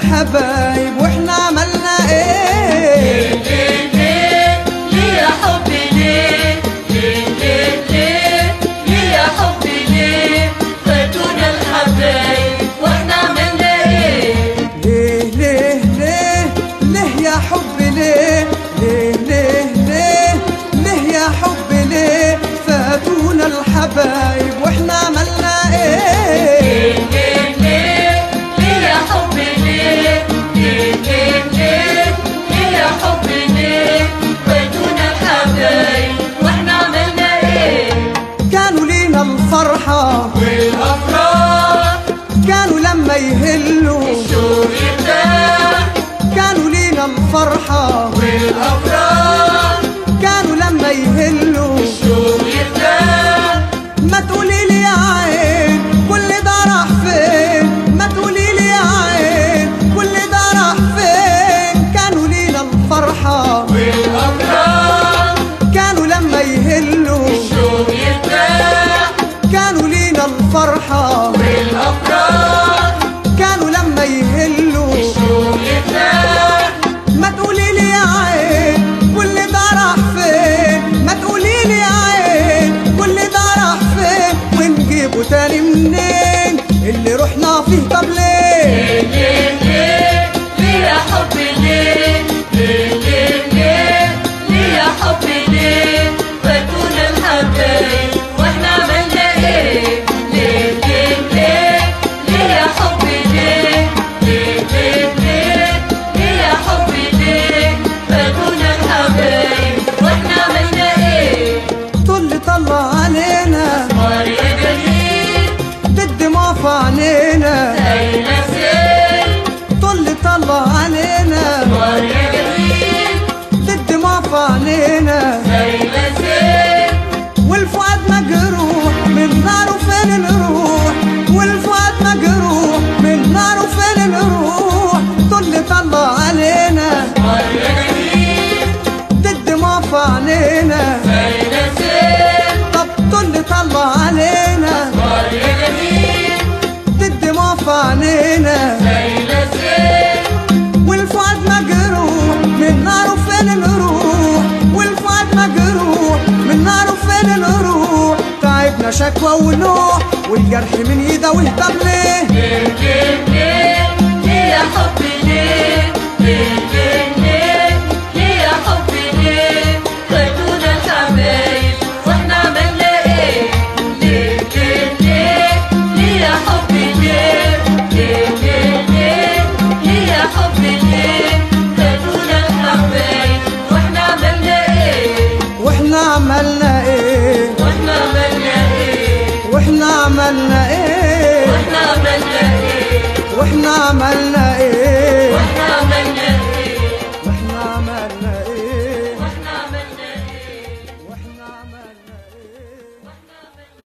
الحبايب واحنا عملنا ايه ليه ليه ليه يا حبي ليه ليه ليه ليه ليه يا حبي ليه فاتونا الحبايب واحنا عملنا ايه ليه ليه ليه ليه يا حب ليه ليه ليه ليه ليه يا حب ليه فاتونا الحبايب واحنا عملنا ايه ليه ليه ليه يا حبي ليه ليه ليه ليه ليه يا حبي ليه فاتونا الحبايب واحنا عملنا ايه كانوا لينا الفرحة والافراح كانوا لما يهلوا الشوق يرتاح كانوا لينا الفرحة والافراح كانوا لما يهلوا الشوق يرتاح ما تقولي لي يا عين كل ده راح فين ما تقولي لي يا عين كل ده راح فين كانوا لينا الفرحة والافراح كانوا لما يهلوا الشوق يرتاح كانوا لينا الفرحة والافراح كانوا لما يهلوا الشوق يرتاح ما تقولي لي يا عين كل ده راح فين ما تقولي لي يا عين كل ده راح فين ونجيبه تاني منين اللي رحنا فيه طب ليه ليه ليه ليه يا حبي ليه ليه ليه ليه ليه يا حبي ليه فاتونا الحبايب واحنا عملنا ايه ليه ليه ليه ليه يا حبي ليه ليه ليه ليه ليه يا حبي ليه فاتونا الحبايب واحنا عملنا ايه طل طلع علينا نار يا جميل بالدموع في عينينا زي نسيل طل طلع علينا نار يا جميل بالدموع في عينينا زي نسيل والفؤاد مجروح من ناره فين نروح والفؤاد مجروح من ناره فين نروح طل طلع علينا نار يا جميل الدموع في عينينا زي نسيل طب طل طلع علينا نار يا جميل الدموع في عينينا زي نسيل والفؤاد مجروح من ناره فين نروح والفؤاد مجروح من ناره فين نروح تعبنا شكوى ونوح والجرح من يدوي طب ليه ليه ليه ليه ليه يا حبي